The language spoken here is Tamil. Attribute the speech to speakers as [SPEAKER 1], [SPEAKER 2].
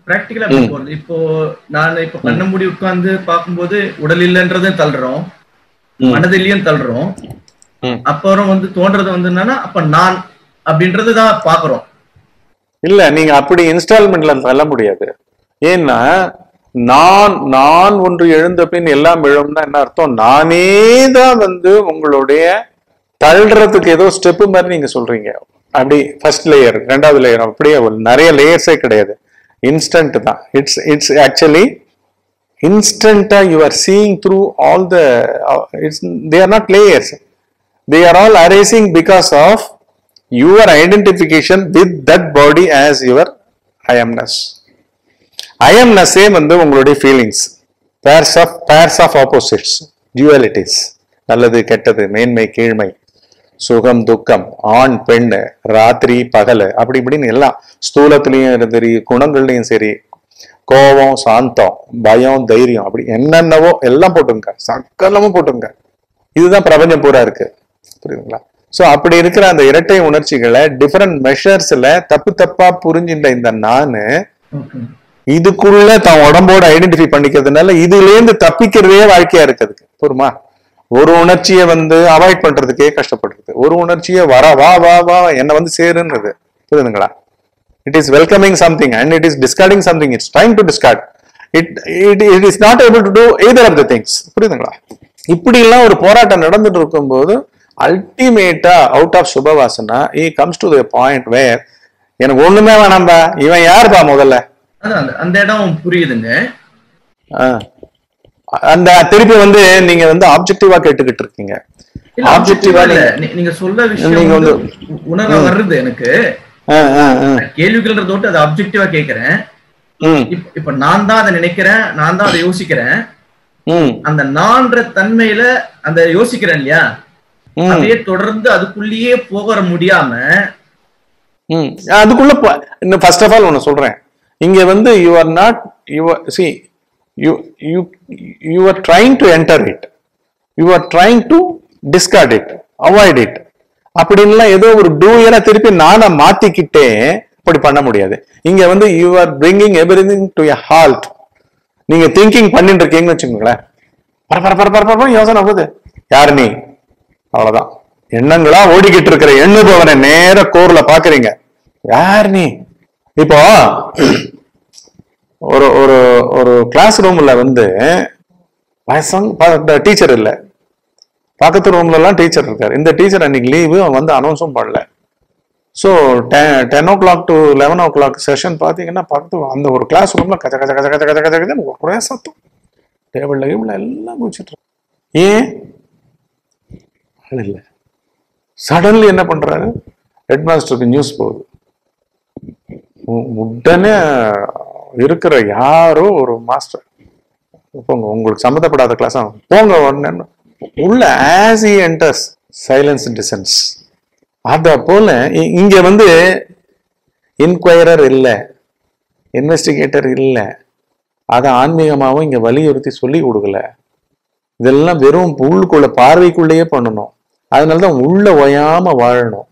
[SPEAKER 1] பிராக்டிக்கலா எப்படி போறது இப்போ நான் இப்ப கண்ண மூடி உட்கார்ந்து பார்க்கும்போது உடல் இல்லைன்றதையும் தள்ளுறோம்
[SPEAKER 2] ம்.
[SPEAKER 1] மனதிலையும் தள்ளுறோம்
[SPEAKER 2] ம்.
[SPEAKER 1] அப்புறம் வந்து தோன்றது வந்து என்னன்னா அப்ப நான் அப்படின்றது தான் பாக்குறோம்
[SPEAKER 2] இல்ல நீங்க அப்படி இன்ஸ்டால்மெண்ட்ல தள்ள முடியாது ஏன்னா நான் நான் ஒன்று எழுந்த பின் எல்லாம் எழும்னா என்ன அர்த்தம் நானே தான் வந்து உங்களுடைய தள்ளுறதுக்கு ஏதோ ஸ்டெப் மாதிரி நீங்க சொல்றீங்க அப்படி ஃபர்ஸ்ட் லேயர் ரெண்டாவது லேயர் அப்படியே ஒரு நிறைய லேயர்ஸே கிடையாது இன்ஸ்டன்ட் தான் இட்ஸ் இட்ஸ் ஆக்சுவலி இன்ஸ்டன்டா you are seeing through all the it's they are not layers they are all arising because of your identification with that body as your I amness. I amness வந்து உங்களுடைய feelings pairs of pairs of opposites dualities நல்லது கெட்டது மேன்மை கீழ்மை சுகம் துக்கம் ஆண் பெண் ராத்திரி பகல் அப்படி இப்படின்னு எல்லாம் ஸ்தூலத்திலையும் சரி குணங்கள்லையும் சரி கோபம் சாந்தம் பயம் தைரியம் அப்படி என்னென்னவோ எல்லாம் போட்டுங்க சக்கலமும் போட்டுங்க இதுதான் பிரபஞ்சம் பூரா இருக்கு புரியுதுங்களா சோ அப்படி இருக்கிற அந்த இரட்டை உணர்ச்சிகளை டிஃபரெண்ட் மெஷர்ஸ்ல தப்பு தப்பா புரிஞ்சின்ற இந்த நானு
[SPEAKER 1] ஓகே
[SPEAKER 2] இதுக்குள்ள தான் உடம்போட ஐடென்டிஃபை பண்ணிக்கிறதுனால இதுல இருந்து தப்பிக்கிறதே வாழ்க்கையா இருக்குது புரியுமா ஒரு உணர்ச்சியை வந்து அவாய்ட் பண்றதுக்கே கஷ்டப்படுறது ஒரு உணர்ச்சியை வர வா வா வா என்ன வந்து சேருன்றது புரியுதுங்களா it is welcoming something and it is discarding something it's time to discard it it it is not able to do either of the things புரியுதுங்களா இப்படி எல்லாம் ஒரு போராட்டம் நடந்துட்டு இருக்கும்போது அல்டிமேட்டா அவுட் ஆஃப் சுபவாசனா ஈ comes to the point where எனக்கு ஒண்ணுமே வேணாம்பா இவன் யாருப்பா முதல்ல
[SPEAKER 1] அதான் அந்த- அந்த இடம் புரியுதுங்க
[SPEAKER 2] ஆ. அந்த திருப்பி வந்து நீங்க வந்து ஆப்ஜெக்டிவா கேட்டுக்கிட்டு இருக்கீங்க
[SPEAKER 1] இல்ல
[SPEAKER 2] ஆப்ஜெக்டிவா
[SPEAKER 1] objective-ஆ இல்ல. நீ- நீங்க சொல்ல விஷயம்
[SPEAKER 2] நீங்க
[SPEAKER 1] வந்து
[SPEAKER 2] வந்து-
[SPEAKER 1] உணர வருது எனக்கு கேள்விகள்ன்றத விட்டு அதை அப்ஜெக்டிவா கேக்குறேன் இப்ப இப்ப நான் தான் அதை நினைக்கிறேன் நான் தான் அதை யோசிக்கிறேன் அந்த நான்ற தன்மையில அந்த யோசிக்கிறேன் இல்லையா அப்படியே தொடர்ந்து அதுக்குள்ளேயே போக முடியாம
[SPEAKER 2] அதுக்குள்ள போ- இன்னும் ஃபர்ஸ்ட் ஆஃப் ஆல் ஒன்னு சொல்றேன் இங்க வந்து you are not you see you you you are trying to enter it you are trying to discard it avoid it அப்படின்லாம் ஏதோ ஒரு டூயரா திருப்பி நானா மாத்திக்கிட்டே அப்படி பண்ண முடியாது இங்க வந்து you are bringing everything to a halt நீங்க திங்கிங் பண்ணிட்டு இருக்கீங்கன்னு வச்சுக்கோங்களேன் பர பர பர பர பர யோசனை போகுது யாரு நீ அவ்வளவுதான் எண்ணங்களா ஓடிக்கிட்டு இருக்கிற எண்ணுபவனை நேர கோர்ல பாக்குறீங்க யார் நீ இப்போ ஒரு ஒரு ஒரு கிளாஸ் ரூம்ல வந்து வயசாங்க டீச்சர் இல்ல பக்கத்து ரூம்ல எல்லாம் டீச்சர் இருக்காரு இந்த டீச்சர் அன்னைக்கு லீவு வந்து அனௌன்ஸும் பண்ணல so ten o'clock to eleven o'clock session பார்த்தீங்கன்னா பக்கத்து அந்த ஒரு கிளாஸ் ரூம்ல கச்ச கச்ச கச்ச கச்ச கச்ச கச்ச கச்சன்னு ஒரே சத்தம் டேபிள்ல கீபிள் எல்லாம் குச்சிட்டு இருக்கு. ஏன் ஆள் இல்லை சடன்லி என்ன பண்றாரு ஹெட் மாஸ்டருக்கு நியூஸ் போகுது உ- உடனே இருக்கிற யாரோ ஒரு மாஸ்டர் போங்க உங்களுக்கு சம்மந்தப்படாத கிளாஸ் போங்க உடனே உள்ள as he enters silence descends அத போல இ- இங்க வந்து இன்கொயரர் இல்லை இன்வெஸ்டிகேட்டர் இல்லை அதை ஆன்மீகமாகவும் இங்க வலியுறுத்தி சொல்லி கொடுக்கல இதெல்லாம் வெறும் உள்ளுக்குள்ள பார்வைக்குள்ளேயே பண்ணணும் அதனாலதான் உள்ள ஒயாம வாழணும்